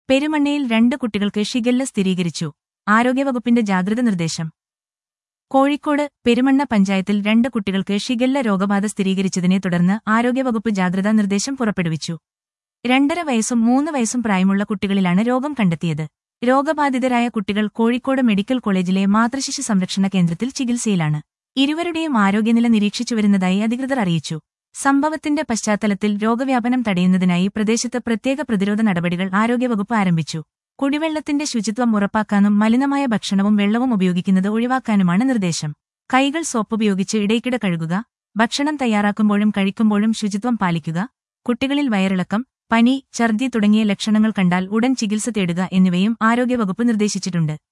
പെരുമണ്ണയിൽ രണ്ട് കുട്ടികൾക്ക് ഷിഗല്ല സ്ഥിരീകരിച്ചു ആരോഗ്യവകുപ്പിന്റെ ജാഗ്രത നിർദ്ദേശം കോഴിക്കോട് പെരുമണ്ണ പഞ്ചായത്തിൽ രണ്ട് കുട്ടികൾക്ക് ഷിഗല്ല രോഗബാധ സ്ഥിരീകരിച്ചതിനെ തുടർന്ന് ആരോഗ്യവകുപ്പ് ജാഗ്രതാ നിർദ്ദേശം പുറപ്പെടുവിച്ചു രണ്ടര വയസ്സും മൂന്ന് വയസ്സും പ്രായമുള്ള കുട്ടികളിലാണ് രോഗം കണ്ടെത്തിയത് രോഗബാധിതരായ കുട്ടികൾ കോഴിക്കോട് മെഡിക്കൽ കോളേജിലെ മാതൃശിശു സംരക്ഷണ കേന്ദ്രത്തിൽ ചികിത്സയിലാണ് ഇരുവരുടെയും ആരോഗ്യനില നിരീക്ഷിച്ചു വരുന്നതായി അധികൃതർ അറിയിച്ചു സംഭവത്തിന്റെ പശ്ചാത്തലത്തിൽ രോഗവ്യാപനം തടയുന്നതിനായി പ്രദേശത്ത് പ്രത്യേക പ്രതിരോധ നടപടികൾ ആരോഗ്യവകുപ്പ് ആരംഭിച്ചു കുടിവെള്ളത്തിന്റെ ശുചിത്വം ഉറപ്പാക്കാനും മലിനമായ ഭക്ഷണവും വെള്ളവും ഉപയോഗിക്കുന്നത് ഒഴിവാക്കാനുമാണ് നിർദ്ദേശം കൈകൾ സോപ്പുപയോഗിച്ച് ഇടയ്ക്കിടെ കഴുകുക ഭക്ഷണം തയ്യാറാക്കുമ്പോഴും കഴിക്കുമ്പോഴും ശുചിത്വം പാലിക്കുക കുട്ടികളിൽ വയറിളക്കം പനി ഛർദി തുടങ്ങിയ ലക്ഷണങ്ങൾ കണ്ടാൽ ഉടൻ ചികിത്സ തേടുക എന്നിവയും ആരോഗ്യവകുപ്പ് നിർദ്ദേശിച്ചിട്ടുണ്ട്